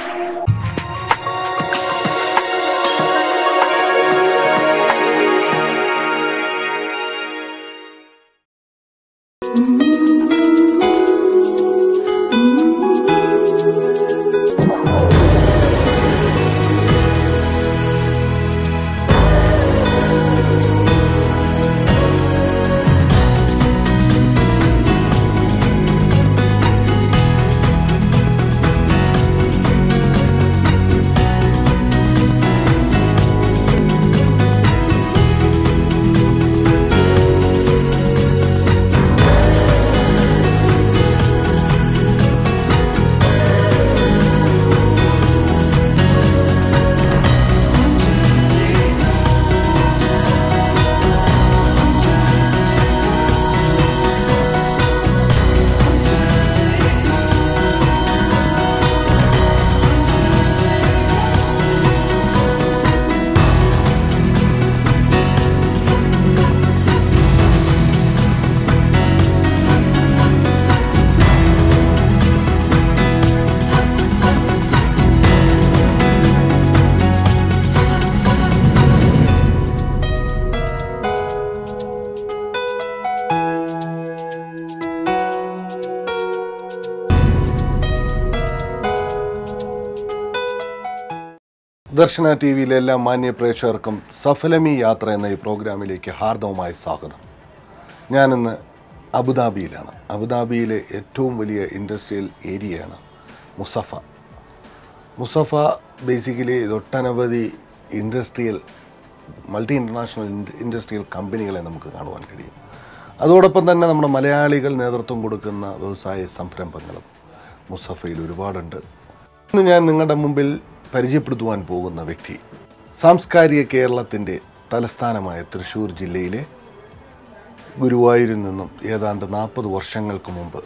ദർശന T വിയിലെ എല്ലാ മാന്യ പ്രേക്ഷകർക്കും സഫലമി യാത്ര എന്ന ഈ പ്രോഗ്രാമിലേക്ക് ഹാർദവമായ സ്വാഗതം ഞാനിന്ന് അബുദാബിയിലാണ് അബുദാബിയിലെ ഏറ്റവും വലിയ ഇൻഡസ്ട്രിയൽ ഏരിയയാണ് മുസഫ മുസഫ ബേസിക്കലി ഒട്ടനവധി ഇൻഡസ്ട്രിയൽ മൾട്ടി ഇൻ്റർനാഷണൽ ഇൻഡസ്ട്രിയൽ കമ്പനികളെ നമുക്ക് കാണുവാൻ കഴിയും അതോടൊപ്പം തന്നെ നമ്മുടെ മലയാളികൾ നേതൃത്വം കൊടുക്കുന്ന വ്യവസായ സംരംഭങ്ങളും മുസഫയിൽ ഒരുപാടുണ്ട് ഇന്ന് ഞാൻ നിങ്ങളുടെ മുമ്പിൽ പരിചയപ്പെടുത്തുവാൻ പോകുന്ന വ്യക്തി സാംസ്കാരിക കേരളത്തിൻ്റെ തലസ്ഥാനമായ തൃശ്ശൂർ ജില്ലയിലെ ഗുരുവായൂരിൽ നിന്നും ഏതാണ്ട് നാൽപ്പത് വർഷങ്ങൾക്ക് മുമ്പ്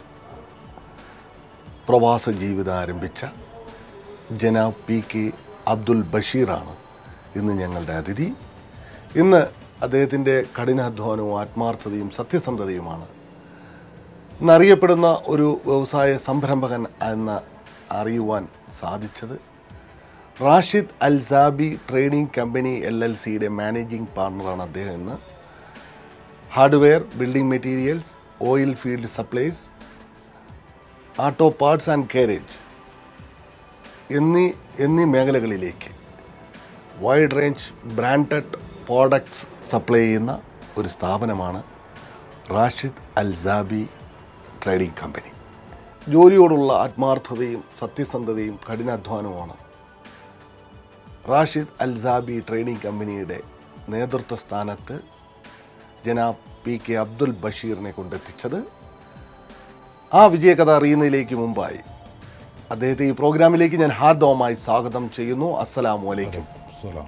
പ്രവാസ ജീവിതം ആരംഭിച്ച ജനാബ് പി കെ അബ്ദുൽ ബഷീറാണ് ഇന്ന് ഞങ്ങളുടെ അതിഥി ഇന്ന് അദ്ദേഹത്തിൻ്റെ കഠിനാധ്വാനവും ആത്മാർത്ഥതയും സത്യസന്ധതയുമാണ് ഇന്നറിയപ്പെടുന്ന ഒരു വ്യവസായ സംരംഭകൻ എന്ന് അറിയുവാൻ സാധിച്ചത് Rashid Alsabi trading company L L സിയുടെ മാനേജിംഗ് പാർട്ണറാണ് അദ്ദേഹം ഇന്ന് hardware building materials oil field supplies auto parts and carriage എന്നീ എന്നീ മേഖലകളിലേക്ക് wide range branded products supply ചെയ്യുന്ന ഒരു സ്ഥാപനമാണ് റാഷിദ് അൽസാബി ട്രേഡിംഗ് കമ്പനി ജോലിയോടുള്ള ആത്മാർത്ഥതയും സത്യസന്ധതയും കഠിനാധ്വാനവുമാണ് റാഷിദ് അൽസാബി ട്രേഡിംഗ് കമ്പനിയുടെ നേതൃത്വ സ്ഥാനത്ത് ജനാബ് പി കെ അബ്ദുൽ ബഷീറിനെ കൊണ്ടെത്തിച്ചത് ആ വിജയകഥ അറിയുന്നതിലേക്ക് മുമ്പായി അദ്ദേഹത്തെ ഈ പ്രോഗ്രാമിലേക്ക് ഞാൻ ഹാർദവമായി സ്വാഗതം ചെയ്യുന്നു അസ്സലാമു അലൈക്കും السلام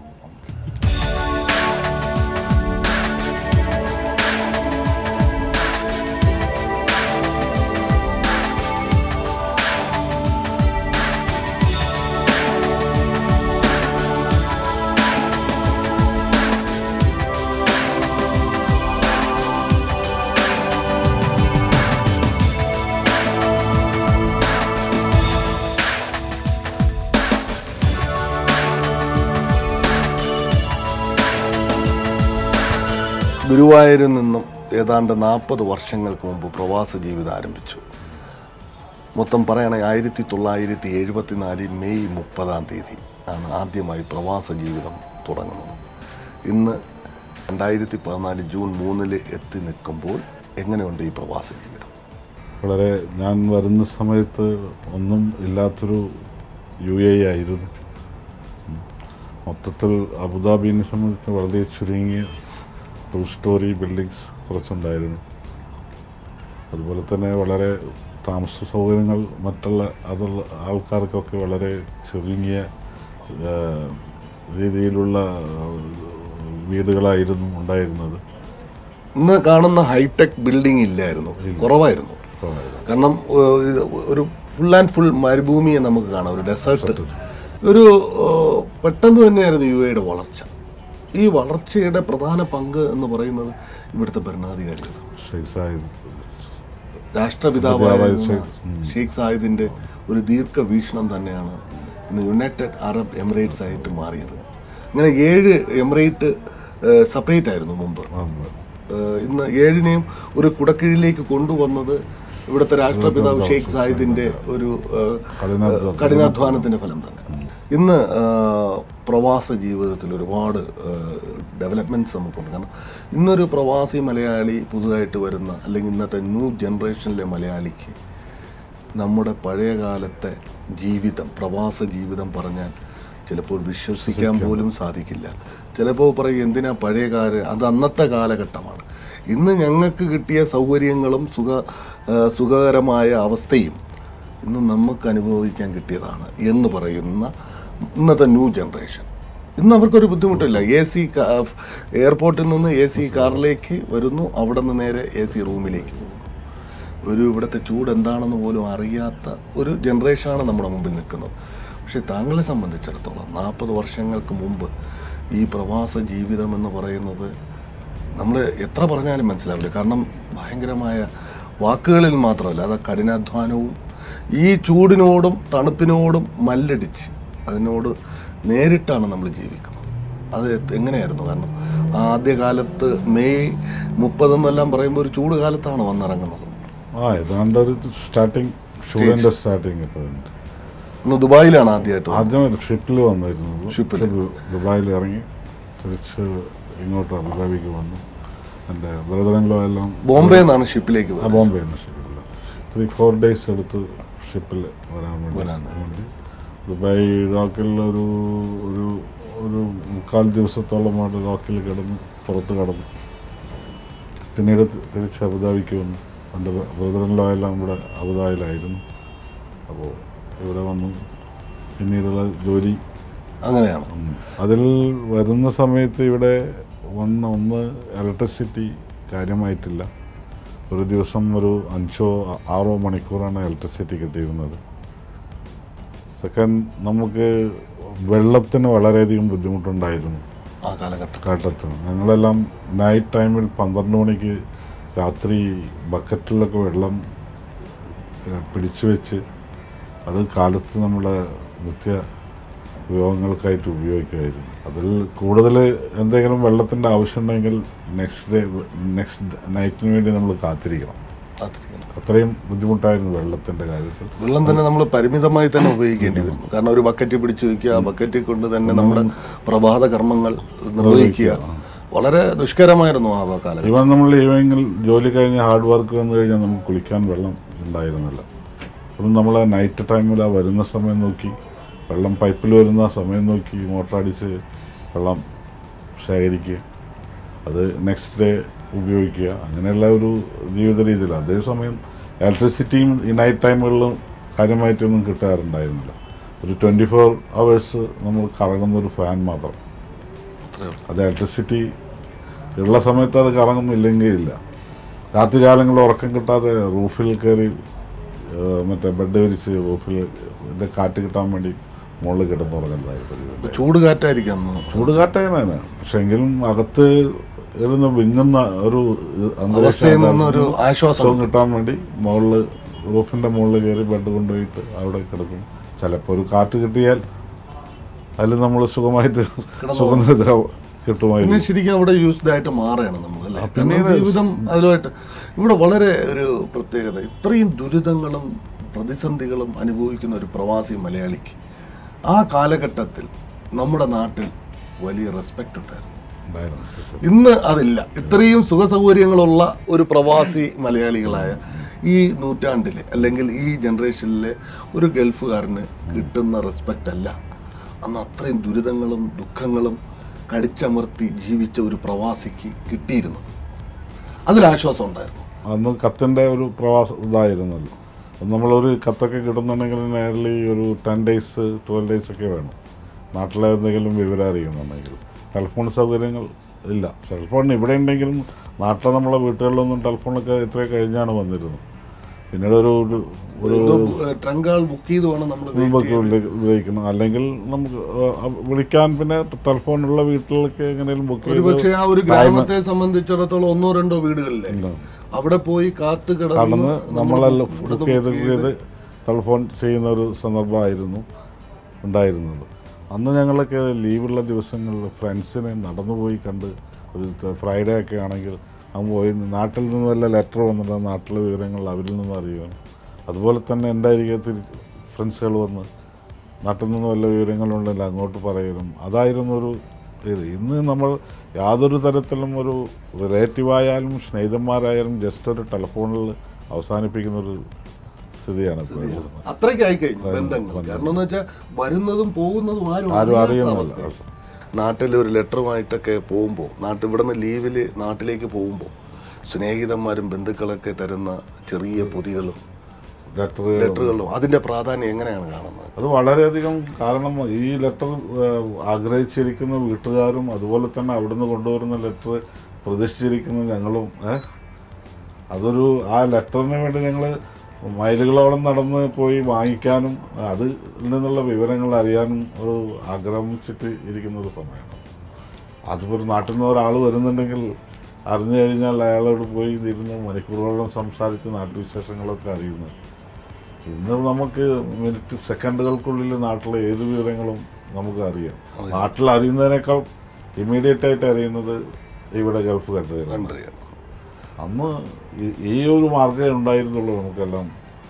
ഗുരുവായൂരിൽ നിന്നും ഏതാണ്ട് നാൽപ്പത് വർഷങ്ങൾക്ക് മുമ്പ് പ്രവാസ ജീവിതം ആരംഭിച്ചു മൊത്തം പറയുകയാണെങ്കിൽ ആയിരത്തി തൊള്ളായിരത്തി എഴുപത്തിനാല് മെയ് മുപ്പതാം തീയതി ആണ് ആദ്യമായി പ്രവാസ ജീവിതം തുടങ്ങുന്നത് ഇന്ന് രണ്ടായിരത്തി പതിനാല് ജൂൺ മൂന്നിൽ എത്തി നിൽക്കുമ്പോൾ എങ്ങനെയുണ്ട് ഈ പ്രവാസ ജീവിതം വളരെ ഞാൻ വരുന്ന സമയത്ത് ഒന്നും ഇല്ലാത്തൊരു യു എ ആയിരുന്നു ഉം. മൊത്തത്തിൽ അബുദാബിനെ സംബന്ധിച്ച് വളരെ ചുരുങ്ങിയ ടു സ്റ്റോറി ബിൽഡിങ്സ് കുറച്ചുണ്ടായിരുന്നു അതുപോലെ തന്നെ വളരെ താമസ സൗകര്യങ്ങൾ മറ്റുള്ള അതുള്ള ആൾക്കാർക്കൊക്കെ വളരെ ചുരുങ്ങിയ ആ, രീതിയിലുള്ള ആ, വീടുകളായിരുന്നു ഉണ്ടായിരുന്നത് ഇന്ന് കാണുന്ന ഹൈടെക് ബിൽഡിംഗ് ഇല്ലായിരുന്നു കുറവായിരുന്നു കാരണം ഏഹ്, ഇത് ഒരു ഫുൾ ആൻഡ് ഫുൾ മരുഭൂമിയെ നമുക്ക് കാണാം ഒരു ഡെസേർട്ട് ഒരു ഏഹ്, പെട്ടെന്ന് തന്നെയായിരുന്നു യു എയുടെ വളർച്ച ഈ വളർച്ചയുടെ പ്രധാന പങ്ക് എന്ന് പറയുന്നത് ഇവിടുത്തെ ഭരണാധികാരികളാണ് ഷെയ്ഖ് സാഹിദ് രാഷ്ട്രപിതാവായ ഷെയ്ഖ്, ഷെയ്ഖ് സാഹിദിന്റെ ഒരു ദീർഘവീക്ഷണം തന്നെയാണ് ഇന്ന് യുണൈറ്റഡ് അറബ് എമിറേറ്റ്സ് ആയിട്ട് മാറിയത് ഇങ്ങനെ ഏഴ് എമിറേറ്റ് സെപ്പറേറ്റ് ആയിരുന്നു മുമ്പ് ഏഹ് ഇന്ന് ഏഴിനെയും ഒരു കുടക്കീഴിലേക്ക് കൊണ്ടുവന്നത് ഇവിടുത്തെ രാഷ്ട്രപിതാവ് ഷെയ്ഖ് സായിദിന്റെ ഒരു ഏഹ്, കഠിനാധ്വാനം. കഠിനാധ്വാനത്തിന്റെ ഫലം തന്നെ ഇന്ന് ഏഹ്, പ്രവാസ ജീവിതത്തിൽ ഒരുപാട് ഡെവലപ്മെന്റ്സ് നമുക്കുണ്ട് കാരണം ഇന്നൊരു പ്രവാസി മലയാളി പുതുതായിട്ട് വരുന്ന അല്ലെങ്കിൽ ഇന്നത്തെ ന്യൂ ജനറേഷനിലെ മലയാളിക്ക് നമ്മുടെ പഴയ കാലത്തെ ജീവിതം പ്രവാസ ജീവിതം പറഞ്ഞാൽ ചിലപ്പോൾ വിശ്വസിക്കാൻ പോലും സാധിക്കില്ല ചിലപ്പോൾ പറയും എന്തിനാ പഴയ കാല അത് അന്നത്തെ കാലഘട്ടമാണ് ഇന്ന് ഞങ്ങൾക്ക് കിട്ടിയ സൗകര്യങ്ങളും സുഖ ആ, സുഖകരമായ അവസ്ഥയും ഇന്ന് നമുക്ക് അനുഭവിക്കാൻ കിട്ടിയതാണ് എന്ന് പറയുന്ന ഇന്നത്തെ ന്യൂ ജനറേഷൻ ഇന്ന് അവർക്കൊരു ബുദ്ധിമുട്ടില്ല എ സി എയർപോർട്ടിൽ നിന്ന് എ സി കാറിലേക്ക് വരുന്നു അവിടെ നിന്ന് നേരെ എ സി റൂമിലേക്ക് പോകുന്നു ഒരു ഇവിടുത്തെ ചൂട് എന്താണെന്ന് പോലും അറിയാത്ത ഒരു ജനറേഷനാണ് നമ്മുടെ മുമ്പിൽ നിൽക്കുന്നത് പക്ഷേ താങ്കളെ സംബന്ധിച്ചിടത്തോളം നാൽപ്പത് വർഷങ്ങൾക്ക് മുമ്പ് ഈ പ്രവാസ ജീവിതം എന്ന് പറയുന്നത് നമ്മൾ എത്ര പറഞ്ഞാലും മനസ്സിലാവില്ല കാരണം ഭയങ്കരമായ വാക്കുകളിൽ മാത്രമല്ല അത് കഠിനാധ്വാനവും ഈ ചൂടിനോടും തണുപ്പിനോടും മല്ലടിച്ച് അതിനോട് നേരിട്ടാണ് നമ്മൾ ജീവിക്കുന്നത് അത് എങ്ങനെയായിരുന്നു കാരണം ആദ്യകാലത്ത് മെയ് മുപ്പതെന്നെല്ലാം പറയുമ്പോൾ ഒരു ചൂട് കാലത്താണ് വന്നിറങ്ങുന്നത് ആ ഏതാണ്ട് ഒരു സ്റ്റാർട്ടിങ് ഷൂറിന്റെ സ്റ്റാർട്ടിങ് ഇപ്പോൾ ഉണ്ട് ഇന്ന് ദുബായിലാണ് ആദ്യമായിട്ട് വന്നത്. ആദ്യം ഷിപ്പിൽ വന്നിരുന്നത് ഷിപ്പിൽ. ദുബായിൽ ഇറങ്ങി തിരിച്ച് ഇങ്ങോട്ട് അബുദാബിക്ക് വന്നു എൻ്റെ ബ്രദറിലോ എല്ലാം ബോംബെ നിന്നാണ് ഷിപ്പിലേക്ക് ആ വരുന്നത് ബോംബെ ഷിപ്പിൽ ത്രീ ഫോർ ഡേയ്സ് എടുത്ത് ഷിപ്പിൽ വരാൻ വേണ്ടി വരാൻ വേണ്ടി ദുബായ് റോക്കിൽ ഒരു ഒരു ഒരു മുക്കാൽ ദിവസത്തോളമായിട്ട് റോക്കിൽ കിടന്നു പുറത്ത് കിടന്നു പിന്നീട് തി- തിരിച്ച് അബുദാബിക്ക് വന്നു എൻ്റെ ബ്രദറിലോ എല്ലാം ഇവിടെ അബുദാബിയിലായിരുന്നു അപ്പോൾ ഇവിടെ വന്നു പിന്നീടുള്ള ജോലി അങ്ങനെയാണ് ഉം. അതിൽ വരുന്ന സമയത്ത് ഇവിടെ വന്ന് ഒന്ന് ഇലക്ട്രിസിറ്റി കാര്യമായിട്ടില്ല ഒരു ദിവസം ഒരു അഞ്ചോ ആ- ആറോ മണിക്കൂറാണ് ഇലക്ട്രിസിറ്റി കിട്ടിയിരുന്നത് സെക്കൻഡ് നമുക്ക് വെള്ളത്തിന് വളരെയധികം ബുദ്ധിമുട്ടുണ്ടായിരുന്നു ആ കാലഘട്ടം കാട്ടത്ത് ഞങ്ങളെല്ലാം നൈറ്റ് ടൈമിൽ പന്ത്രണ്ട് മണിക്ക് രാത്രി ബക്കറ്റിലൊക്കെ വെള്ളം ഏഹ്, പിടിച്ചു വെച്ച് അത് കാലത്ത് നമ്മുടെ നിത്യ ഉപയോഗങ്ങൾക്കായിട്ട് ഉപയോഗിക്കുമായിരുന്നു അതിൽ കൂടുതൽ എന്തെങ്കിലും വെള്ളത്തിൻ്റെ ആവശ്യമുണ്ടെങ്കിൽ നെക്സ്റ്റ് ഡേ നെക്സ്റ്റ് നൈറ്റിന് വേണ്ടി നമ്മൾ കാത്തിരിക്കണം കാത്തിരിക്കണം. അത്രയും ബുദ്ധിമുട്ടായിരുന്നു വെള്ളത്തിൻ്റെ കാര്യത്തിൽ വെള്ളം തന്നെ നമ്മൾ പരിമിതമായി തന്നെ ഉപയോഗിക്കേണ്ടി വരുന്നു കാരണം ഒരു ബക്കറ്റ് പിടിച്ചു വയ്ക്കുക ആ ബക്കറ്റിൽ കൊണ്ട് തന്നെ നമ്മുടെ പ്രഭാത കർമ്മങ്ങൾ നിർവഹിക്കുക വളരെ ദുഷ്കരമായിരുന്നു ആ കാലഘട്ടം ഇവൻ നമ്മൾ ഈവനിങ്ങിൽ ജോലി കഴിഞ്ഞ് ഹാർഡ് വർക്ക് വന്നു കഴിഞ്ഞാൽ നമുക്ക് കുളിക്കാൻ വെള്ളം ഉണ്ടായിരുന്നില്ല അപ്പം നമ്മൾ നൈറ്റ് ടൈമിൽ ആ വരുന്ന സമയം നോക്കി വെള്ളം പൈപ്പിൽ വരുന്ന ആ സമയം നോക്കി മോട്ടർ അടിച്ച് വെള്ളം ശേഖരിക്കുക അത് നെക്സ്റ്റ് ഡേ ഉപയോഗിക്കുക അങ്ങനെയുള്ള ഒരു ജീവിത രീതിയിൽ അതേസമയം ഇലക്ട്രിസിറ്റിയും ഈ നൈറ്റ് ടൈമുകളിലും കാര്യമായിട്ടൊന്നും കിട്ടാറുണ്ടായിരുന്നില്ല ഒരു ട്വൻറ്റി ഫോർ അവേഴ്സ് നമ്മൾ കറങ്ങുന്ന ഒരു ഫാൻ മാത്രം അത്രേ ഉള്ളൂ. അത് ഇലക്ട്രിസിറ്റി ഉള്ള സമയത്ത് അത് കറങ്ങുന്നില്ലെങ്കിൽ ഇല്ല രാത്രി കാലങ്ങളിൽ ഉറക്കം കിട്ടാതെ റൂഫിൽ കയറി ഏഹ്, മറ്റേ ബെഡ് വിരിച്ച് റൂഫിൽ ഇതിൻ്റെ കാറ്റ് കിട്ടാൻ വേണ്ടി മുകളിൽ കിടന്നുറങ്ങുന്നതായിട്ട് ഇപ്പൊ ചൂട് കാറ്റായിരിക്കാം അന്ന്. ചൂട് കാറ്റാണ് പക്ഷെ എങ്കിലും അകത്ത് ഇരുന്ന് വിങ്ങുന്ന ഒരു അവസ്ഥയിൽ നിന്നൊരു ആശ്വാസം സുഖം കിട്ടാൻ വേണ്ടി മുകളിൽ റൂഫിൻ്റെ മുകളിൽ കയറി ബെഡ് കൊണ്ടുപോയിട്ട് അവിടെ കിടക്കും ചിലപ്പോൾ ഒരു കാറ്റ് കിട്ടിയാൽ അതിൽ നമ്മൾ സുഖമായിട്ട് സുഖനിദ്ര പിന്നെ കിട്ടുമായിരുന്നു ശരിക്കും അവിടെ യൂസ്ഡ് ആയിട്ട് മാറുകയാണ് നമ്മൾ അല്ലേ ആ, കാരണം പിന്നീട് ജീവിതം അതുമായിട്ട് ഇവിടെ വളരെ ഒരു പ്രത്യേകത ഇത്രയും ദുരിതങ്ങളും പ്രതിസന്ധികളും അനുഭവിക്കുന്ന ഒരു പ്രവാസി മലയാളിക്ക് ആ കാലഘട്ടത്തിൽ നമ്മുടെ നാട്ടിൽ വലിയ റെസ്പെക്റ്റ് ഉണ്ടായിരുന്നു ഉണ്ടായിരുന്നു ഇന്ന് അതില്ല ഇത്രയും സുഖ സൗകര്യങ്ങളുള്ള ഒരു പ്രവാസി മലയാളികളായ ഈ നൂറ്റാണ്ടിലെ അല്ലെങ്കിൽ ഈ ജനറേഷനിലെ ഒരു ഗൾഫുകാരന് കിട്ടുന്ന റെസ്പെക്റ്റ് അല്ല അന്ന് അത്രയും ദുരിതങ്ങളും ദുഃഖങ്ങളും കടിച്ചമർത്തി ജീവിച്ച ഒരു പ്രവാസിക്ക് കിട്ടിയിരുന്നത് അതിലാശ്വാസം ഉണ്ടായിരുന്നു അന്ന് കത്തിൻ്റെ ഒരു പ്രവാസ ഇതായിരുന്നല്ലോ അപ്പം നമ്മളൊരു കത്തൊക്കെ കിട്ടുന്നുണ്ടെങ്കിൽ നേരലി ഒരു ടെൻ ഡേയ്സ് ട്വൽവ് ഡേയ്സ് ഒക്കെ വേണം നാട്ടിലെ എന്തെങ്കിലും വിവരം അറിയുന്നുണ്ടെങ്കിൽ ടെലിഫോൺ സൗകര്യങ്ങൾ ഇല്ല ടെലിഫോൺ ഇവിടെ ഉണ്ടെങ്കിലും നാട്ടിലെ നമ്മളെ വീട്ടുകളിലൊന്നും ടെലിഫോണൊക്കെ ഇത്ര കഴിഞ്ഞാണ് വന്നിരുന്നത് പിന്നീട് ഒരു ഒരു- ഒരു ട്രങ്കാൾ ബുക്ക് ചെയ്ത് വേണം നമ്മൾ മുമ്പൊക്കെ ഉപയോഗി- ഉപയോഗിക്കണം അല്ലെങ്കിൽ നമുക്ക് ആ, വിളിക്കാൻ പിന്നെ ടെലിഫോണുള്ള വീട്ടിലൊക്കെ എങ്ങനെയും ബുക്ക് ഒരു പക്ഷേ ആ ഒരു ഗ്രാമത്തെ സംബന്ധിച്ചിടത്തോളം ഒന്നോ രണ്ടോ വീടുകളിലെ ഉണ്ടാവും. അവിടെ പോയി കാത്തു കടന്ന് കിടന്ന് നമ്മളെല്ലാം ബുക്ക് ചെയ്ത് ചെയ്ത് ടെലിഫോൺ ചെയ്യുന്ന ഒരു സന്ദർഭമായിരുന്നു ഉണ്ടായിരുന്നത് അന്ന് ഞങ്ങളൊക്കെ ലീവുള്ള ദിവസങ്ങളിൽ ഫ്രണ്ട്സിനെ നടന്നുപോയി കണ്ട് ഒരു ഫ്രൈഡേ ഒക്കെ ആണെങ്കിൽ അങ്ങ് പോയി നാട്ടിൽ നിന്ന് വല്ല ലെറ്റർ വന്നിട്ട് നാട്ടിലെ വിവരങ്ങൾ അവരിൽ നിന്ന് അറിയുവാൻ അതുപോലെ തന്നെ എൻ്റെ അരികത്തിൽ ഫ്രണ്ട്സുകൾ വന്ന് നാട്ടിൽ നിന്ന് വല്ല വിവരങ്ങളുണ്ടെങ്കിൽ അങ്ങോട്ട് പറയലും അതായിരുന്നു ഒരു ഇത് ഇന്ന് നമ്മൾ യാതൊരു തരത്തിലും ഒരു റിലേറ്റീവായാലും സ്നേഹിതന്മാരായാലും ജസ്റ്റ് ഒരു ടെലിഫോണിൽ അവസാനിപ്പിക്കുന്ന ഒരു സ്ഥിതിയാണ് ഇപ്പോൾ ഉള്ളത്. അത്രയ്ക്കായി കഴിഞ്ഞു ബന്ധങ്ങൾ കാരണം എന്ന് വെച്ചാൽ വരുന്നതും പോകുന്നതും ആരും ആരും അറിയാത്ത അറിയുന്നില്ല അവസ്ഥ. നാട്ടിൽ ഒരു ലെറ്ററുമായിട്ടൊക്കെ പോകുമ്പോൾ നാട്ടിൽ ഇവിടെ നിന്ന് ലീവിൽ നാട്ടിലേക്ക് പോകുമ്പോൾ സ്നേഹിതന്മാരും ബന്ധുക്കളൊക്കെ തരുന്ന ചെറിയ പൊതികളും ലെറ്ററുകൾ ലെറ്ററുകളും അതിന്റെ പ്രാധാന്യം എങ്ങനെയാണ് കാണുന്നത് അത് വളരെയധികം കാരണം ഈ ലെറ്റർ ആഗ്രഹിച്ചിരിക്കുന്ന വീട്ടുകാരും അതുപോലെ തന്നെ അവിടുന്ന് കൊണ്ടുവരുന്ന ലെറ്റർ പ്രതീക്ഷിച്ചിരിക്കുന്ന ഞങ്ങളും ഏ? അതൊരു ആ ലെറ്ററിന് വേണ്ടി ഞങ്ങൾ മൈലുകളോളം നടന്ന് പോയി വാങ്ങിക്കാനും അതിൽ നിന്നുള്ള വിവരങ്ങൾ അറിയാനും ഒരു ആഗ്രഹിച്ചിട്ട് ഇരിക്കുന്ന ഒരു സമയമാണ് അതിപ്പോൾ ഒരു നാട്ടിൽ നിന്ന് ഒരാൾ വരുന്നുണ്ടെങ്കിൽ അറിഞ്ഞു കഴിഞ്ഞാൽ അയാളോട് പോയി ഇരുന്ന് മണിക്കൂറുകളോളം സംസാരിച്ച് നാട്ടുവിശേഷങ്ങളൊക്കെ അറിയുന്നു ഇന്ന് നമുക്ക് മിനിറ്റ് സെക്കൻഡുകൾക്കുള്ളിൽ നാട്ടിലെ ഏത് വിവരങ്ങളും നമുക്ക് അറിയാം നാട്ടിൽ അറിയുന്നതിനേക്കാൾ ഇമ്മീഡിയറ്റ് ആയിട്ട് അറിയുന്നത് ഇവിടെ ഗൾഫ് കണ്ടുകയാണ് കൺട്രിയാണ് അന്ന് ഈ- ഈ ഒരു മാർഗ്ഗമേ ഉണ്ടായിരുന്നുള്ളൂ നമുക്കെല്ലാം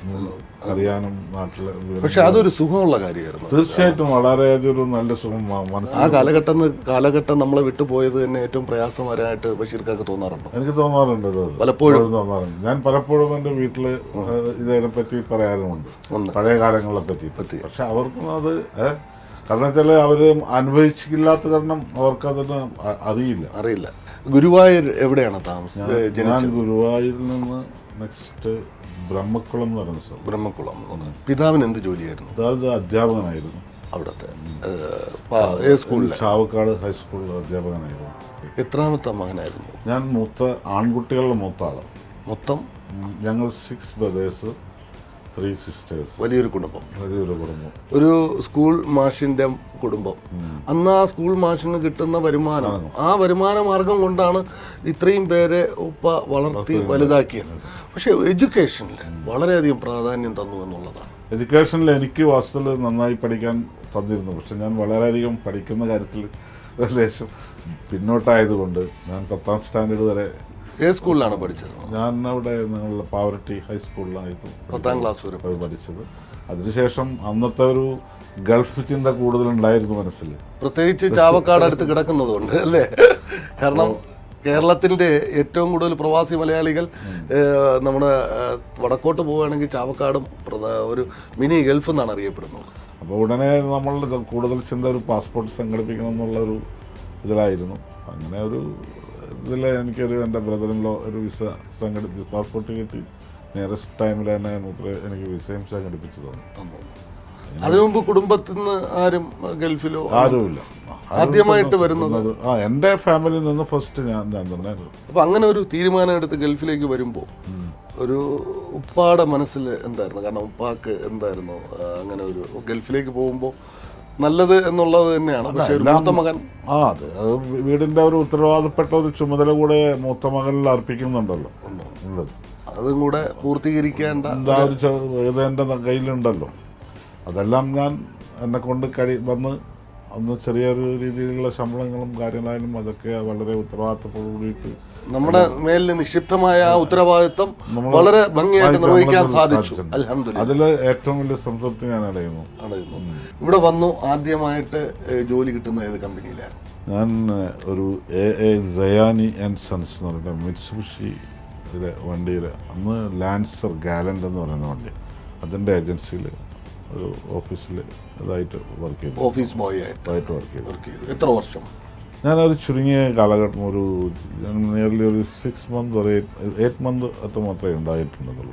അറിയാനും നാട്ടിലെ വിവരങ്ങൾ പക്ഷെ അതൊരു സുഖമുള്ള കാര്യമായിരുന്നു തീർച്ചയായിട്ടും വളരെയധികം ഒരു നല്ല സുഖം മ- ആ മനസ്സിൽ കാലഘട്ടം കാലഘട്ടം നമ്മളെ വിട്ടുപോയത് തന്നെ ഏറ്റവും പ്രയാസകരമായിട്ട് ബഷീർക്കൊക്കെ തോന്നാറുണ്ടോ എനിക്ക് തോന്നാറുണ്ട് അത് പലപ്പോഴും. തോന്നാറുണ്ട് ഞാൻ പലപ്പോഴും എൻ്റെ വീട്ടിൽ ഇതിനെ പറ്റി പറയാറുമുണ്ട് ഉണ്ട്. പഴയ കാലങ്ങളെ പറ്റി പറ്റി. പക്ഷെ അവർക്കും അത് ഏ, കാരണം വെച്ചാൽ അവർ അനുഭവിച്ചില്ലാത്ത കാരണം അവർക്കതിന് അ- അറിയില്ല അറിയില്ല ഗുരുവായൂർ എവിടെയാണ് താമസം ഞാൻ- ഏ, ഞാൻ ജനിച്ചത് ഗുരുവായൂരിൽ നിന്ന് നെക്സ്റ്റ് ബ്രഹ്മക്കുളം എന്ന് പറയുന്ന സ്ഥലം ബ്രഹ്മക്കുളം പിതാവിന് എന്ത് ജോലിയായിരുന്നു അതായത് അധ്യാപകനായിരുന്നു അവിടുത്തെ ഏ, പ- ഏത് സ്കൂളിലെ ചാവക്കാട് ഹൈസ്കൂളിൽ അധ്യാപകനായിരുന്നു എത്രാമത്തെ മകനായിരുന്നു ഞാൻ മൂത്ത ആൺകുട്ടികളുടെ മൂത്ത ആള് മൊത്തം ഉം, ഞങ്ങൾ സിക്സ് ബ്രദേഴ്സ് ത്രീ സിസ്റ്റേഴ്സ് വലിയൊരു കുടുംബം വലിയൊരു കുടുംബം ഒരു സ്കൂൾ മാഷിന്റെ കുടുംബം അന്ന് ആ സ്കൂൾ മാഷിന് കിട്ടുന്ന വരുമാനം ആ വരുമാന മാർഗം കൊണ്ടാണ് ഇത്രയും പേരെ ഉപ്പ വളർത്തി വലുതാക്കിയത് പക്ഷെ എഡ്യൂക്കേഷനിൽ വളരെയധികം പ്രാധാന്യം തന്നു എന്നുള്ളതാണ് എഡ്യൂക്കേഷനിൽ എനിക്ക് വാസ്തുവിൽ നന്നായി പഠിക്കാൻ തന്നിരുന്നു പക്ഷെ ഞാൻ വളരെയധികം പഠിക്കുന്ന കാര്യത്തിൽ ലേശം പിന്നോട്ടായതുകൊണ്ട് ഞാൻ പത്താം സ്റ്റാൻഡേർഡ് വരെ ഏത് സ്കൂളിലാണ് പഠിച്ചത് ഞാൻ അവിടെ നിങ്ങളുടെ പാവറട്ടി ഹൈസ്കൂളിലായിരുന്നു പത്താം ക്ലാസ് വരെ പോയി പഠിച്ചത് അതിനുശേഷം അന്നത്തെ ഒരു ഗൾഫ് ചിന്ത കൂടുതലുണ്ടായിരുന്നു മനസ്സിൽ പ്രത്യേകിച്ച് ചാവക്കാട് അടുത്ത് കിടക്കുന്നതുകൊണ്ട് അല്ലേ കാരണം കേരളത്തിന്റെ ഏറ്റവും കൂടുതൽ പ്രവാസി മലയാളികൾ ഏഹ്, നമ്മുടെ ഏഹ്, വടക്കോട്ട് പോവുകയാണെങ്കിൽ ചാവക്കാടും പ്രധാ- ഒരു മിനി ഗൾഫ് എന്നാണ് അറിയപ്പെടുന്നത് അപ്പോൾ ഉടനെ നമ്മളുടെ കൂടുതൽ ചിന്ത ഒരു പാസ്പോർട്ട് സംഘടിപ്പിക്കണം എന്നുള്ള ഒരു ഇതിലായിരുന്നു അങ്ങനെ ഒരു ഇതിൽ എനിക്കൊരു എൻ്റെ ബ്രദറിലോ ഒരു വിസ സംഘടിപ്പിച്ച് പാസ്പോർട്ട് കിട്ടി നിയറസ്റ്റ് ടൈമിൽ തന്നെ മൂപ്പര് എനിക്ക് വിസയും സംഘടിപ്പിച്ചു തന്നു അതിനു മുമ്പ് കുടുംബത്തിൽ നിന്ന് ആരും ഗൾഫിലോ ആരുമില്ല ആദ്യമായിട്ട് വരുന്നത് ആ എൻ്റെ ഫാമിലിയിൽ നിന്ന് ഫസ്റ്റ് ഞാൻ ഞാൻ തന്നെ അപ്പൊ അങ്ങനെ ഒരു തീരുമാനം എടുത്ത് ഗൾഫിലേക്ക് വരുമ്പോൾ ഒരു ഉപ്പാടെ മനസ്സിൽ എന്തായിരുന്നു കാരണം ഉപ്പാക്ക് എന്തായിരുന്നു ആ, അങ്ങനെ ഒരു ഗൾഫിലേക്ക് പോകുമ്പോൾ നല്ലത് എന്നുള്ളത് തന്നെയാണ് പക്ഷെ ഒരു മൂത്ത മകൻ ആ അത് അത് വീടിൻ്റെ ഒരു ഉത്തരവാദപ്പെട്ട ഒരു ചുമതല കൂടെ മൂത്ത മകനിൽ അർപ്പിക്കുന്നുണ്ടല്ലോ ഉള്ളത് അതും കൂടെ പൂർത്തീകരിക്കേണ്ട എന്താ ഒരു ചെ- ഇത് എൻ്റെ കയ്യിലുണ്ടല്ലോ അതെല്ലാം ഞാൻ എന്നെ കൊണ്ട് കഴി വന്ന് അന്ന് ചെറിയൊരു രീതിയിലുള്ള ശമ്പളങ്ങളും കാര്യങ്ങളായാലും അതൊക്കെ വളരെ ഉത്തരവാദിത്തത്തോടു കൂടിയിട്ട് നമ്മുടെ മേലിൽ നിക്ഷിപ്തമായ ആ ഉത്തരവാദിത്വം വളരെ ഭംഗിയായിട്ട് നിർവഹിക്കാൻ സാധിച്ചു അലഹമില്ല അതിൽ ഏറ്റവും വലിയ സംതൃപ്തി ഞാൻ അടയുന്നു ഇവിടെ വന്നു ആദ്യമായിട്ട് ഏ, ജോലി കിട്ടുന്ന ഏത് കമ്പനിയിലായിരുന്നു ഞാൻ ഏഹ്, ഒരു A A Sayani and sons എന്ന് പറഞ്ഞിട്ട് മിറ്റ്സുബിഷി ഇതിലെ വണ്ടിയിൽ അന്ന് ലാൻസർ ഗാലൻ്റ് എന്ന് പറയുന്ന വണ്ടി അതിൻ്റെ ഏജൻസിയിൽ ഒരു ഓഫീസിൽ ഇതായിട്ട് വർക്ക് ചെയ്തു ഓഫീസ് ബോയ് ആയിട്ട് ആയിട്ട് വർക്ക് ചെയ്തു വർക്ക് ചെയ്തു എത്ര വർഷം ഞാനൊരു ചുരുങ്ങിയ കാലഘട്ടം ഒരു നിയർലി ഒരു സിക്സ് മന്ത് ഒരു എയ്റ്റ് മന്ത് അത്ര മാത്രമേ ഉണ്ടായിട്ടുണ്ടെന്നുള്ളൂ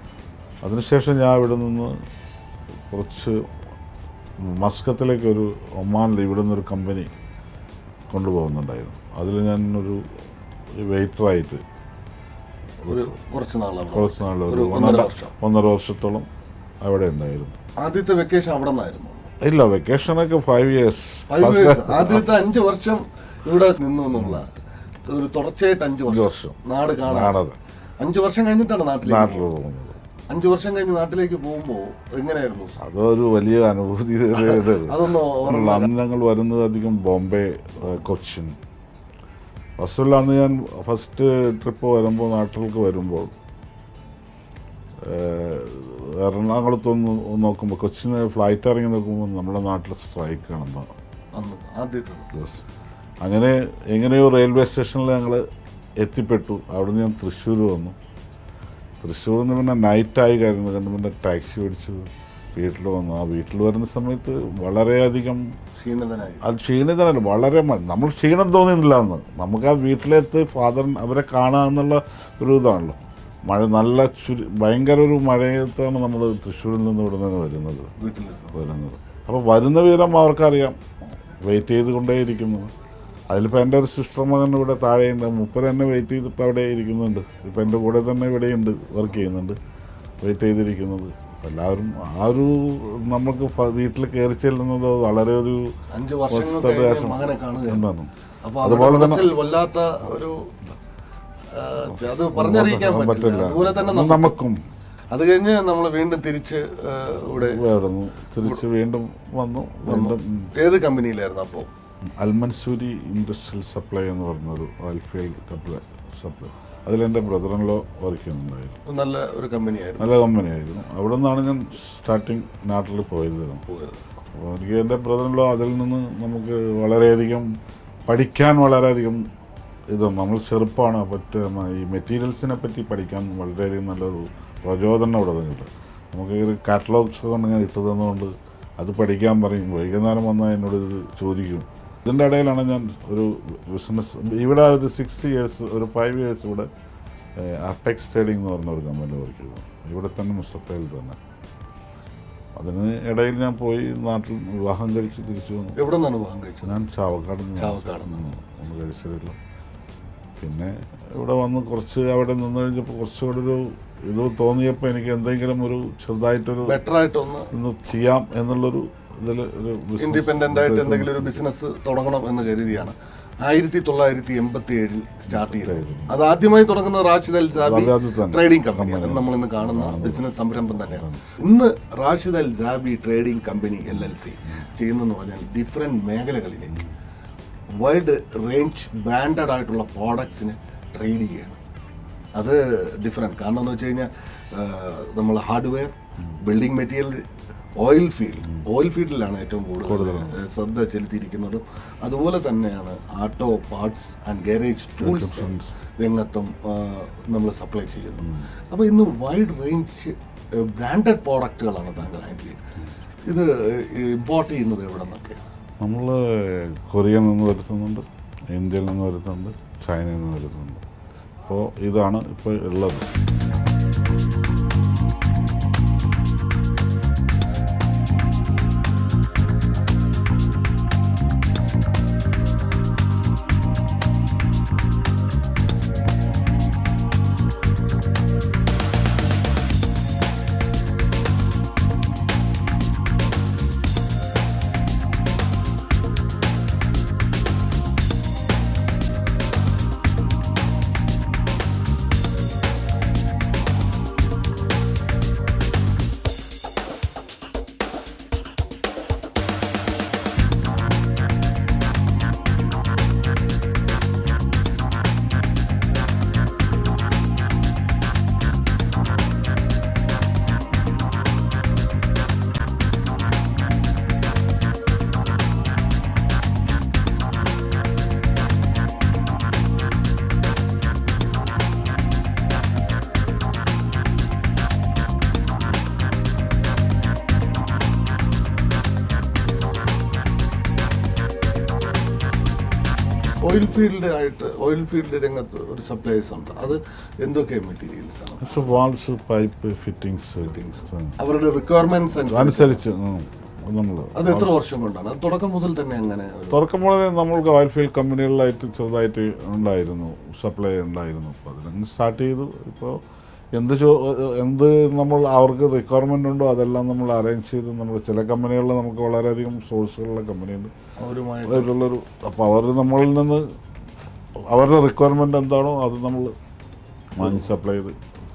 അതിനുശേഷം ഞാൻ ഇവിടെ നിന്ന് കുറച്ച് മസ്കത്തിലേക്ക് ഒരു ഒമാനിൽ ഇവിടെ നിന്നൊരു കമ്പനി കൊണ്ടുപോകുന്നുണ്ടായിരുന്നു അതിൽ ഞാൻ ഒരു വെയിറ്ററായിട്ട് ഒരു കുറച്ച് നാളാണ് കുറച്ച് നാൾ ഒരു ഒരു ഒന്നര ഒന്നര വർഷം ഒന്നര വർഷത്തോളം അവിടെ ഉണ്ടായിരുന്നു ആദ്യത്തെ വെക്കേഷൻ അവിടെ നിന്നായിരുന്നു ഇല്ല വെക്കേഷനൊക്കെ ഫൈവ് ഇയേഴ്സ് Five years. ആദ്യത്തെ അഞ്ച് വർഷം ഇവിടെ നിന്നു എന്നുള്ള ഒരു തുടർച്ചയായിട്ട് അഞ്ച് വർഷം വർഷം നാട് കാണാൻ നാടത് അഞ്ച് വർഷം കഴിഞ്ഞിട്ടാണ് നാട്ടിലേക്ക് നാട്ടിൽ പോകുന്നത് അഞ്ചു വർഷം കഴിഞ്ഞ് നാട്ടിലേക്ക് പോകുമ്പോൾ എങ്ങനെയായിരുന്നു അതൊരു വലിയ അനുഭൂതി തന്നെയാണ്. അതൊന്ന് ഓർമ്മ അന്ന് ഞങ്ങൾ വരുന്നത് അധികം ബോംബെ ഏഹ്, കൊച്ചിൻ ഫസ്റ്റിൽ അന്ന് ഞാൻ ഫസ്റ്റ് ട്രിപ്പ് വരുമ്പോൾ നാട്ടിലേക്ക് വരുമ്പോൾ ഏഹ്, എറണാകുളത്തൊന്ന് നോക്കുമ്പോൾ കൊച്ചിന് ഫ്ലൈറ്റ് ഇറങ്ങി നോക്കുമ്പോൾ നമ്മുടെ നാട്ടിൽ സ്ട്രൈക്ക് കാണുമ്പോൾ അന്ന് ആദ്യത്തെ യെസ് അങ്ങനെ എങ്ങനെയോ റെയിൽവേ സ്റ്റേഷനിൽ ഞങ്ങൾ എത്തിപ്പെട്ടു അവിടുന്ന് ഞാൻ തൃശ്ശൂർ വന്നു തൃശ്ശൂരിൽ നിന്ന് പിന്നെ നൈറ്റായി കയറുന്നത് കണ്ട് പിന്നെ ടാക്സി മേടിച്ചു വീട്ടിൽ വന്നു ആ വീട്ടിൽ വരുന്ന സമയത്ത് വളരെയധികം ക്ഷീണിതനായി അത് ക്ഷീണിതനല്ല വളരെ മ- നമ്മൾ ക്ഷീണം തോന്നുന്നില്ല അന്ന് നമുക്ക് ആ വീട്ടിലെത്തി ഫാദർ അവരെ കാണുക എന്നുള്ള ഒരു ഇതാണല്ലോ മഴ നല്ല ചുരു ഭയങ്കര ഒരു മഴയത്താണ് നമ്മൾ തൃശ്ശൂരിൽ നിന്ന് ഇവിടെ നിന്ന് വരുന്നത് വീട്ടിലെത്തും വരുന്നത് അപ്പോൾ വരുന്ന വിവരം അവർക്കറിയാം വെയിറ്റ് ചെയ്തുകൊണ്ടേയിരിക്കുന്നു അതിലിപ്പോൾ എൻ്റെ ഒരു സിസ്റ്റർ മകൻ ഇവിടെ താഴെയുണ്ട് മുപ്പത് തന്നെ വെയിറ്റ് ചെയ്തിട്ട് അവിടെ ഇരിക്കുന്നുണ്ട് ഇപ്പം എൻ്റെ കൂടെ തന്നെ ഇവിടെയുണ്ട് വർക്ക് ചെയ്യുന്നുണ്ട് വെയിറ്റ് ചെയ്തിരിക്കുന്നത് എല്ലാവരും ആ ഒരു നമുക്ക് ഫ- വീട്ടിൽ കയറി ചെല്ലുന്നത് വളരെ ഒരു അഞ്ചു വർഷങ്ങൾ വർഷത്തെ കഴിഞ്ഞ് ശേഷം മകനെ കാണുകയാണ് എന്താണ് അപ്പൊ അതുപോലെ അവരുടെ തന്നെ- മനസ്സിൽ വല്ലാത്ത ഒരു ആ, അത് പറഞ്ഞറിയിക്കാൻ പറ്റില്ല പറ്റില്ല അതുപോലെ തന്നെ നമുക്ക് നമുക്കും അത് കഴിഞ്ഞ് നമ്മൾ വീണ്ടും തിരിച്ച് ആ, ഇവിടെ വരുന്നു തിരിച്ച് വീണ്ടും വന്നു വീണ്ടും ഏത് കമ്പനിയിലായിരുന്നു അപ്പോൾ അൽമൻസൂരി ഇൻഡസ്ട്രിയൽ സപ്ലൈ എന്ന് പറഞ്ഞൊരു ഓയിൽ ഫീൽഡ് കപ്ല സപ്ലൈ അതിലെൻ്റെ ബ്രദറിലോ വർക്ക് ചെയ്യുന്നുണ്ടായിരുന്നു നല്ല ഒരു കമ്പനിയായിരുന്നു നല്ല കമ്പനിയായിരുന്നു അവിടെ നിന്നാണ് ഞാൻ സ്റ്റാർട്ടിങ് നാട്ടിൽ പോയത് പോയത് അപ്പോൾ എനിക്ക് എൻ്റെ ബ്രദറിലോ അതിൽ നിന്ന് നമുക്ക് വളരെയധികം പഠിക്കാൻ വളരെയധികം ഇതാണ് നമ്മൾ ചെറുപ്പമാണ് പറ്റ് ഈ മെറ്റീരിയൽസിനെ പറ്റി പഠിക്കാൻ വളരെയധികം നല്ലൊരു പ്രചോദനം അവിടെ നിന്നിട്ട് നമുക്ക് ഈ ഒരു കാറ്റലോഗ്സ് കൊണ്ട് ഇങ്ങനെ ഇട്ട് തന്നുകൊണ്ട് അത് പഠിക്കാൻ പറയും വൈകുന്നേരം വന്നാൽ എന്നോട് ഇത് ചോദിക്കും ഇതിൻ്റെ ഇടയിലാണ് ഞാൻ ഒരു ബിസിനസ് ഇവിടെ ഒരു സിക്സ് ഇയേഴ്സ് ഒരു ഫൈവ് ഇയേഴ്സ് ഇവിടെ അപ്പെക്സ് ട്രേഡിംഗ് എന്ന് പറഞ്ഞ ഒരു കമ്പനി വർക്ക് ചെയ്തു ഇവിടെ തന്നെ മുസഫയിൽ തന്നെ അതിന് ഇടയിൽ ഞാൻ പോയി നാട്ടിൽ വിവാഹം കഴിച്ച് തിരിച്ചു വന്നു എവിടെ നിന്നാണ് വിവാഹം കഴിച്ചത് ഞാൻ ചാവക്കാട് നിന്ന് ചാവക്കാട് നിന്ന്. ഒന്ന് കഴിച്ചിട്ടില്ല പിന്നെ ഇവിടെ വന്ന് കുറച്ച് അവിടെ നിന്ന് കഴിഞ്ഞപ്പോൾ കുറച്ചുകൂടെ ഒരു ഇത് തോന്നിയപ്പോൾ എനിക്ക് എന്തെങ്കിലും ഒരു ചെറുതായിട്ടൊരു ബെറ്റർ ആയിട്ടൊന്ന് ഒന്ന് ചെയ്യാം എന്നുള്ളൊരു ഇതിൽ ഒരു business ഇൻഡിപെൻഡന്റ് ആയിട്ട് എന്തെങ്കിലും ഒരു ബിസിനസ് തുടങ്ങണം എന്ന് കരുതിയാണ് ആയിരത്തി തൊള്ളായിരത്തി എൺപത്തി ഏഴിൽ സ്റ്റാർട്ട് ചെയ്തത് അത് ആദ്യമായി തുടങ്ങുന്നത് റാഷിദ് അൽ സാബി അത് തന്നെ. ട്രേഡിംഗ് കമ്പനിയാണ് നമ്മൾ ഇന്ന് കാണുന്ന ബിസിനസ് സംരംഭം തന്നെയാണ് ഇന്ന് Rashid Al Sabi trading company L L C ചെയ്യുന്നെന്ന് പറഞ്ഞാൽ ഡിഫറെന്റ് മേഖലകളിലേക്ക് വൈഡ് റേഞ്ച് ബ്രാൻഡഡ് ആയിട്ടുള്ള പ്രോഡക്ട്സിന് ട്രേഡ് ചെയ്യുകയാണ് അത് ഡിഫറെൻറ്റ് കാരണം എന്ന് വെച്ച് കഴിഞ്ഞാൽ നമ്മൾ hardware building material oil field oil ഫീൽഡിലാണ് ഏറ്റവും കൂടുതൽ ഏഹ്, ശ്രദ്ധ ചെലുത്തിയിരിക്കുന്നതും അതുപോലെ തന്നെയാണ് ആട്ടോ പാർട്സ് ആൻഡ് ഗാരേജ് ടൂൾസ് രംഗത്തും നമ്മൾ സപ്ലൈ ചെയ്യുന്നു അപ്പോൾ ഇന്ന് വൈഡ് റേഞ്ച് ബ്രാൻഡഡ് പ്രോഡക്റ്റുകളാണ് താങ്കൾ ഹാൻഡിൽ ചെയ്യുന്നത് ഇത് ഇമ്പോർട്ട് ചെയ്യുന്നത് എവിടെ നിന്നൊക്കെയാണ് നമ്മൾ കൊറിയയിൽ നിന്ന് വരുത്തുന്നുണ്ട് ഇന്ത്യയിൽ നിന്ന് വരുത്തുന്നുണ്ട് ചൈനയിൽ നിന്ന് വരുത്തുന്നുണ്ട് അപ്പോൾ ഇതാണ് ഇപ്പോൾ ഉള്ളത് ഓയിൽ ഫീൽഡ് ആയിട്ട് ഓയിൽ ഫീൽഡ് രംഗത്ത് ഒരു സപ്ലൈസ് ഉണ്ട് അത് എന്തൊക്കെ മെറ്റീരിയൽസ് ആണ് വാൾസ് പൈപ്പ് ഫിറ്റിങ്സ് അവരുടെ റിക്വയർമെന്റ്സ് അനുസരിച്ച് നമ്മൾ അത് എത്ര വർഷം കൊണ്ടാണ് അത് തുടക്കം മുതൽ തന്നെ അങ്ങനെ ഒരു- തുറക്കുമ്പോൾ നമ്മൾക്ക് ഓയിൽ ഫീൽഡ് കമ്പനികളിലായിട്ട് ചെറുതായിട്ട് ഉണ്ടായിരുന്നു സപ്ലൈ ഉണ്ടായിരുന്നു അപ്പോൾ അതിലങ്ങ് സ്റ്റാർട്ട് ചെയ്തു ഇപ്പോൾ എന്ത് ചോ എന്ത് നമ്മൾ അവർക്ക് റിക്വയർമെൻ്റ് ഉണ്ടോ അതെല്ലാം നമ്മൾ അറേഞ്ച് ചെയ്ത് നമ്മൾ ചില കമ്പനികളിൽ നമുക്ക് വളരെയധികം സോഴ്സുകളുള്ള കമ്പനിയുണ്ട് അവരുമായിട്ട് അതിലുള്ളൊരു അപ്പോൾ അവർ നമ്മളിൽ നിന്ന് അവരുടെ റിക്വയർമെൻ്റ് എന്താണോ അത് നമ്മൾ വാങ്ങി സപ്ലൈ ചെയ്ത്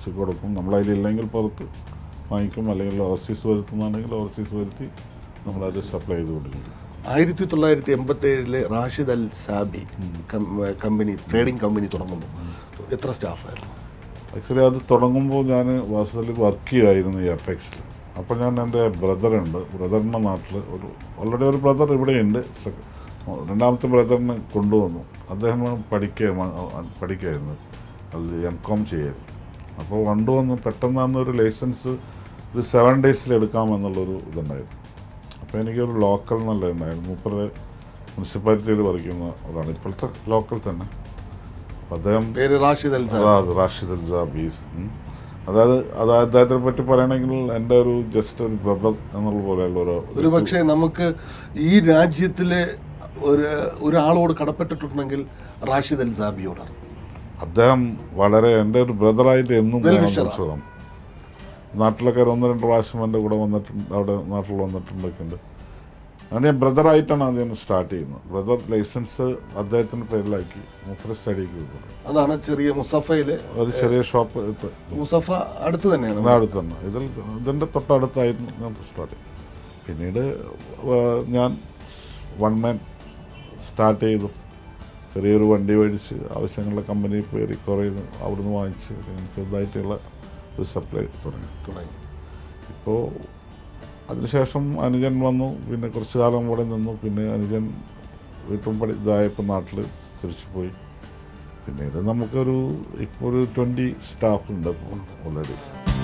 കുറച്ച് കൊടുക്കും നമ്മളതിലില്ലെങ്കിൽ പുറത്ത് വാങ്ങിക്കും അല്ലെങ്കിൽ ഓവർസീസ് വരുത്തുന്നതാണെങ്കിൽ ഓവർസീസ് വരുത്തി നമ്മളത് സപ്ലൈ ചെയ്ത് കൊടുക്കും ആയിരത്തി തൊള്ളായിരത്തി എൺപത്തി ഏഴിലെ റാഷിദ് അൽ സാബി കം- കമ്പനി ട്രേഡിംഗ് കമ്പനി തുടങ്ങുമ്പോൾ എത്ര സ്റ്റാഫായിരുന്നു ആക്ച്വലി അത് തുടങ്ങുമ്പോൾ ഞാൻ വാസ്തവത്തിൽ വർക്ക് ചെയ്യുമായിരുന്നു ഈ അപെക്സിൽ അപ്പോൾ ഞാൻ എൻ്റെ ബ്രദറുണ്ട് ബ്രദറിൻ്റെ നാട്ടിൽ ഒരു ഓൾറെഡി ഒരു ബ്രദർ ഇവിടെയുണ്ട് സെ- രണ്ടാമത്തെ ബ്രദറിനെ കൊണ്ടുവന്നു അദ്ദേഹം പഠിക്കുക പഠിക്കുകയായിരുന്നു അത് എം കോം ചെയ്യായിരുന്നു അപ്പോൾ കൊണ്ടുവന്ന് പെട്ടെന്ന് അന്ന് ഒരു ലൈസൻസ് ഒരു സെവൻ ഡേയ്സിൽ എടുക്കാമെന്നുള്ളൊരു ഇതുണ്ടായിരുന്നു അപ്പോൾ എനിക്കൊരു ലോക്കൽ നല്ല ഉണ്ടായിരുന്നു മൂപ്പര് മുനിസിപ്പാലിറ്റിയിൽ വർക്ക് ചെയ്യുന്ന ഒരാളാണ് ഇപ്പോഴത്തെ ലോക്കൽ തന്നെ അപ്പോൾ അദ്ദേഹം പേര് റാഷിദ് അൽ സാബി അതാ റാഷിദ് അൽ ജാബീസ് ഉം. അതായത് അത് അദ്ദേഹത്തെ പറ്റി പറയണമെങ്കിൽ എൻ്റെ ഒരു ജസ്റ്റ് ഒരു ബ്രദർ എന്നുള്ള പോലെയുള്ള ഒരു ഒരു പക്ഷേ നമുക്ക് ഈ രാജ്യത്തിലെ ഒരു ഒരാളോട് കടപ്പെട്ടിട്ടുണ്ടെങ്കിൽ റാഷിദ് അൽ സാബിയോടാണ് അദ്ദേഹം വളരെ എൻ്റെ ഒരു ബ്രദറായിട്ട് എന്നും Well കാണാൻ wisher ആ. സുഖം നാട്ടിലൊക്കെ ഒരു ഒന്ന് രണ്ട് പ്രാവശ്യം എൻ്റെ കൂടെ വന്നിട്ടുണ്ട് അവിടെ നാട്ടിൽ വന്നിട്ടുണ്ടൊക്കെ ഉണ്ട് അങ്ങനെ ഞാൻ ബ്രദറായിട്ടാണ് ആദ്യം സ്റ്റാർട്ട് ചെയ്യുന്നത് ബ്രദർ ലൈസൻസ് അദ്ദേഹത്തിൻ്റെ പേരിലാക്കി മൂപ്പര സ്റ്റഡിക്ക് കൊടുത്തു അതാണ് ചെറിയ മുസഫയിലെ ഒരു ചെറിയ ഷോപ്പ് ഇട്ട് മുസഫ അടുത്ത് തന്നെയാണ് ഇവിടെ അടുത്ത് തന്നെ ഇതിൽ ഇതിൻ്റെ തൊട്ടടുത്തായിരുന്നു ഞാൻ സ്റ്റാർട്ട് ചെയ്തു പിന്നീട് വ- ഞാൻ വൺ മാൻ സ്റ്റാർട്ട് ചെയ്തു ചെറിയൊരു വണ്ടി മേടിച്ച് ആവശ്യങ്ങളുടെ കമ്പനി കയറി കുറേ അവിടുന്ന് വാങ്ങിച്ച് അങ്ങനെ ചെറുതായിട്ടുള്ള ഒരു സപ്ലൈ തുടങ്ങി തുടങ്ങി ഇപ്പോൾ അതിനുശേഷം അനുജൻ വന്നു പിന്നെ കുറച്ച് കാലം ഇവിടെ നിന്നു പിന്നെ അനുജൻ വീട്ടും പഠി ഇതായപ്പോൾ നാട്ടിൽ തിരിച്ചു പോയി പിന്നീട് നമുക്കൊരു ഇപ്പോൾ ഒരു ട്വൻറ്റി സ്റ്റാഫ് ഉണ്ട് ഓൾറെഡി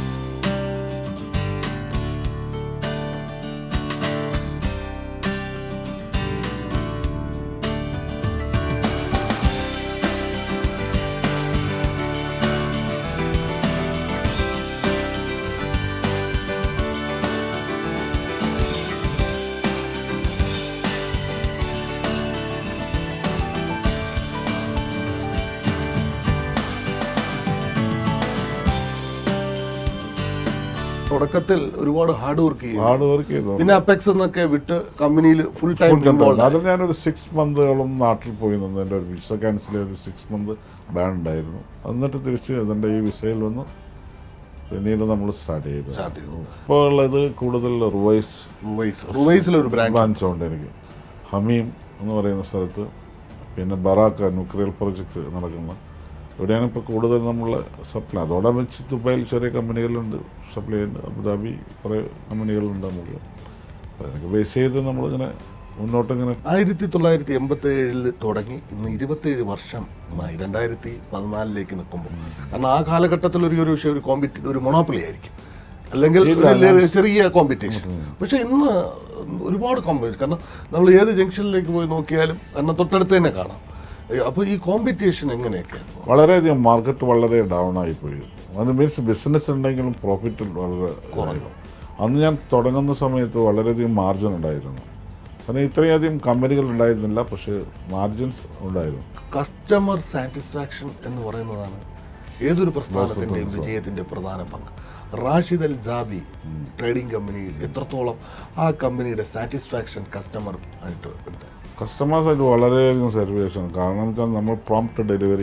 തുടക്കത്തിൽ ഒരുപാട് ഹാർഡ് വർക്ക് ചെയ്യും ഹാർഡ് വർക്ക് ചെയ്തു പിന്നെ അപെക്സ് എന്നൊക്കെ വിട്ട് കമ്പനിയിൽ full time Full control. Involve അതിൽ ഞാനൊരു സിക്സ് മന്തോളം നാട്ടിൽ പോയി നിന്ന് എൻ്റെ ഒരു വിസ ക്യാൻസൽ ചെയ്ത് സിക്സ് മന്ത് ബാൻ ഉണ്ടായിരുന്നു എന്നിട്ട് തിരിച്ച് അതിൻ്റെ ഈ വിസയിൽ വന്നു പിന്നീട് നമ്മൾ സ്റ്റാർട്ട് ചെയ്തു സ്റ്റാർട്ട് ചെയ്തു ഇപ്പോൾ ഉള്ളത് കൂടുതൽ റുവൈസ് റുവൈസ് റുവൈസിലെ ഒരു ബ്രാഞ്ച് ബ്രാഞ്ച് ഉണ്ട് എനിക്ക് ഹമീം എന്ന് പറയുന്ന സ്ഥലത്ത് പിന്നെ ബറാക്ക ന്യൂക്ലിയർ പ്രൊജക്ട് നടക്കുന്ന ഇവിടെയാണ് ഇപ്പോൾ കൂടുതൽ നമ്മൾ സപ്ലൈ അതോടെ വെച്ച് ദുബായിൽ ചെറിയ കമ്പനികളുണ്ട് സപ്ലൈ ഉണ്ട് അബുദാബി കുറേ കമ്പനികളുണ്ട് നമുക്ക് അപ്പോൾ അതിനൊക്കെ ബേസ് ചെയ്ത് നമ്മളിങ്ങനെ മുന്നോട്ടിങ്ങനെ ആയിരത്തി തൊള്ളായിരത്തി എൺപത്തി ഏഴിൽ തുടങ്ങി ഇന്ന് ഇരുപത്തേഴ് വർഷമായി രണ്ടായിരത്തി പതിനാലിലേക്ക് നിൽക്കുമ്പോൾ കാരണം ആ കാലഘട്ടത്തിൽ ഒരു ഒരു പക്ഷേ ഒരു കോമ്പറ്റി ഒരു മൊണോപ്പൊളി ആയിരിക്കും അല്ലെങ്കിൽ ഇല്ല, ഒരു ലെ- ചെറിയ കോമ്പറ്റീഷൻ പക്ഷെ ഇന്ന് ഒരുപാട് കോമ്പറ്റീഷൻ കാരണം നമ്മൾ ഏത് ജംഗ്ഷനിലേക്ക് പോയി നോക്കിയാലും കാരണം തൊട്ടടുത്ത് തന്നെ കാണാം അപ്പോൾ ഈ കോമ്പറ്റീഷൻ എങ്ങനെയൊക്കെ വളരെയധികം മാർക്കറ്റ് വളരെ ഡൗൺ ആയിപ്പോയി അത് മീൻസ് ബിസിനസ് ഉണ്ടെങ്കിലും പ്രോഫിറ്റ് വളരെ കുറഞ്ഞു. അന്ന് ഞാൻ തുടങ്ങുന്ന സമയത്ത് വളരെയധികം മാർജിൻ ഉണ്ടായിരുന്നു കാരണം ഇത്രയധികം കമ്പനികൾ ഉണ്ടായിരുന്നില്ല പക്ഷേ മാർജിൻസ് ഉണ്ടായിരുന്നു കസ്റ്റമർ സാറ്റിസ്ഫാക്ഷൻ എന്ന് പറയുന്നതാണ് ഏതൊരു പ്രസ്ഥാനത്തിന്റെയും വിജയത്തിന്റെ പ്രധാന പങ്ക് റാഷിദ് അൽ ജാബി ട്രേഡിംഗ് കമ്പനിയിൽ എത്രത്തോളം ആ കമ്പനിയുടെ സാറ്റിസ്ഫാക്ഷൻ കസ്റ്റമർ ആയിട്ട് ഉണ്ട് കസ്റ്റമേഴ്സായിട്ട് വളരെയധികം സർവേഷൻ കാരണം വെച്ചാൽ നമ്മൾ prompt delivery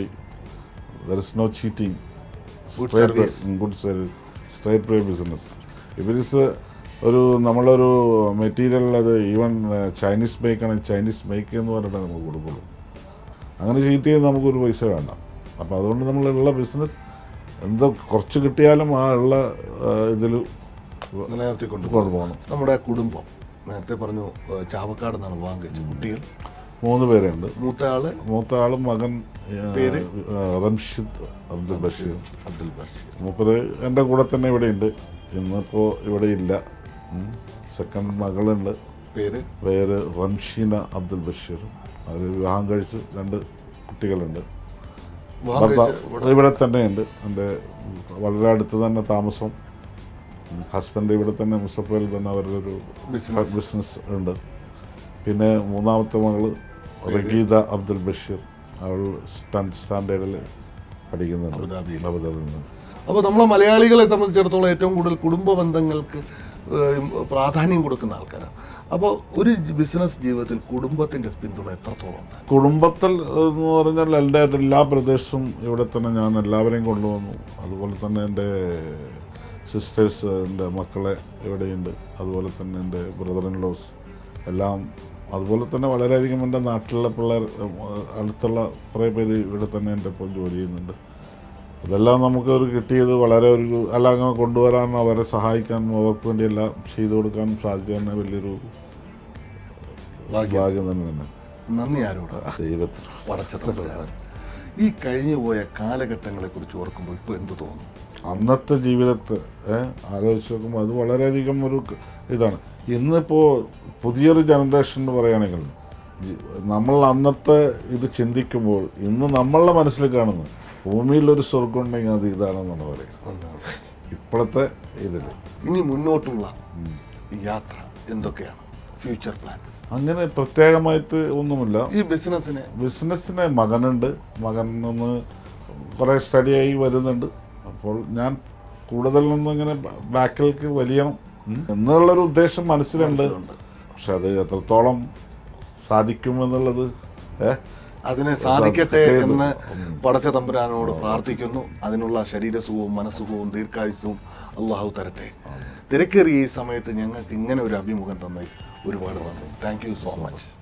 there is no cheating Good service. Good service straight pay business ഇവരിസ് ഒരു നമ്മളൊരു മെറ്റീരിയൽ അത് ഈവൻ ചൈനീസ് മേക്ക് ആണെങ്കിൽ ചൈനീസ് മേക്ക് എന്ന് പറഞ്ഞിട്ട് നമുക്ക് കൊടുക്കുള്ളൂ അങ്ങനെ ചീറ്റ് ചെയ്ത് നമുക്കൊരു പൈസ വേണ്ട അപ്പോൾ അതുകൊണ്ട് നമ്മളുള്ള ബിസിനസ് എന്തോ കുറച്ച് കിട്ടിയാലും ആ ഉള്ള ഇതിൽ നിലനിർത്തിക്കൊണ്ട് കൊണ്ടുപോകണം നമ്മുടെ കുടുംബം നേരത്തെ പറഞ്ഞു ഏഹ് ചാവക്കാട് നിന്നാണ് വിവാഹം കഴിച്ചത് കുട്ടികൾ മൂന്ന് പേരുണ്ട് മൂത്ത ആള് മൂത്ത ആളും മകൻ ആ, പേര്? ആ, റംഷിദ് അബ്ദുൽ ബഷീർ അബ്ദുൽ ബഷീർ മൂപ്പര് എൻ്റെ കൂടെ തന്നെ ഇവിടെ ഉണ്ട് ഇന്നിപ്പോൾ ഇവിടെ ഇല്ല സെക്കൻഡ് മകളുണ്ട് പേര് പേര് റംഷീന അബ്ദുൽ ബഷീർ അവർ വിവാഹം കഴിച്ച് രണ്ട് കുട്ടികളുണ്ട് വിവാഹം ഭർത്താവ് കഴിച്ച ഇവിടെ ഇവിടെ തന്നെയുണ്ട് എൻ്റെ വളരെ അടുത്ത് തന്നെ താമസം ഹസ്ബൻഡ് ഇവിടെ തന്നെ മുസഫയിൽ തന്നെ അവരുടെ ഒരു ബിസിനസ് ബിസിനസ് ഉണ്ട് പിന്നെ മൂന്നാമത്തെ മകള് റഗീദ അബ്ദുൽ ബഷീർ അവൾ ടെൻത്ത് സ്റ്റാൻഡേർഡിൽ പഠിക്കുന്നുണ്ട് അബുദാബിയിൽ. അബുദാബിയിൽ നിന്ന് അപ്പോൾ നമ്മളെ മലയാളികളെ സംബന്ധിച്ചിടത്തോളം ഏറ്റവും കൂടുതൽ കുടുംബ ബന്ധങ്ങൾക്ക് ഏഹ്, പ്രാധാന്യം കൊടുക്കുന്ന ആൾക്കാരാണ് അപ്പോൾ ഒരു ബിസിനസ് ജീവിതത്തിൽ കുടുംബത്തിൻ്റെ പിന്തുണ എത്രത്തോളം ഉണ്ട് കുടുംബത്തിൽ എന്ന് പറഞ്ഞാൽ എൻ്റെ എല്ലാ പ്രദേശവും ഇവിടെ തന്നെ ഞാൻ എല്ലാവരെയും കൊണ്ടുവന്നു അതുപോലെ തന്നെ എൻ്റെ സിസ്റ്റേഴ്സ് എൻ്റെ മക്കളെ ഇവിടെയുണ്ട് അതുപോലെ തന്നെ എൻ്റെ ബ്രദർ ഇൻ ലോസ് എല്ലാം അതുപോലെ തന്നെ വളരെയധികം എൻ്റെ നാട്ടിലുള്ള പിള്ളേർ ഉം, അടുത്തുള്ള കുറേ പേര് ഇവിടെ തന്നെ എൻ്റെ ഒപ്പം ജോലി ചെയ്യുന്നുണ്ട് അതെല്ലാം നമുക്ക് ഒരു കിട്ടിയത് വളരെ ഒരു അല്ല അങ്ങനെ കൊണ്ടുവരാനും അവരെ സഹായിക്കാനും അവർക്ക് വേണ്ടി എല്ലാം ചെയ്തു കൊടുക്കാനും സാധിക്കുക തന്നെ വലിയൊരു ഭാഗ്യം ഭാഗ്യം തന്നെ തന്നെ നന്ദി ആരോട് ദൈവത്തിന് പടച്ചതമ്പുരാൻ ഈ കഴിഞ്ഞു പോയ കാലഘട്ടങ്ങളെ കുറിച്ച് ഓർക്കുമ്പോൾ ഇപ്പോൾ എന്ത് തോന്നുന്നു അന്നത്തെ ജീവിതത്തെ ഏഹ്, ആലോചിച്ച് നോക്കുമ്പോൾ അത് വളരെയധികം ഒരു ക- ഇതാണ് ഇന്നിപ്പോൾ പുതിയൊരു ജനറേഷൻ എന്ന് പറയുകയാണെങ്കിൽ ജി- നമ്മൾ അന്നത്തെ ഇത് ചിന്തിക്കുമ്പോൾ ഇന്ന് നമ്മളുടെ മനസ്സിൽ കാണുന്നു ഭൂമിയിൽ ഒരു സ്വർഗം ഉണ്ടെങ്കിൽ അത് ഇതാണെന്നാണ് പറയുക ഇപ്പോഴത്തെ ഇതിൽ ഇനി മുന്നോട്ടുള്ള യാത്ര എന്തൊക്കെയാണ് ഫ്യൂച്ചർ പ്ലാൻസ് അങ്ങനെ പ്രത്യേകമായിട്ട് ഒന്നുമില്ല ഈ ബിസിനസ്സിനെ ബിസിനസ്സിന് മകനുണ്ട് മകൻ ഒന്ന് കുറേ സ്റ്റഡിയായി വരുന്നുണ്ട് അപ്പോൾ ഞാൻ കൂടുതൽ ഒന്നും ഇങ്ങനെ ബാക്കിലേക്ക് വലിയണം ഉം, എന്നുള്ളൊരു ഉദ്ദേശം മനസ്സിലുണ്ട് മനസ്സിലുണ്ട്. പക്ഷെ അത് എത്രത്തോളം സാധിക്കുമെന്നുള്ളത് ഏ അതിനെ സാധിക്കട്ടെ സാധിക്കട്ടെ എന്ന് എന്ന് പടച്ച തമ്പുരാനോട് പ്രാർത്ഥിക്കുന്നു അതിനുള്ള ശരീരസുഖവും മനസ്സുഖവും ദീർഘായുസ്സവും അള്ളാഹു തരട്ടെ തിരക്കേറിയ ഈ സമയത്ത് ഞങ്ങൾക്ക് ഇങ്ങനെ ഒരു അഭിമുഖം തന്നതിൽ ഒരുപാട് നന്ദി താങ്ക് യു സോ മച്ച്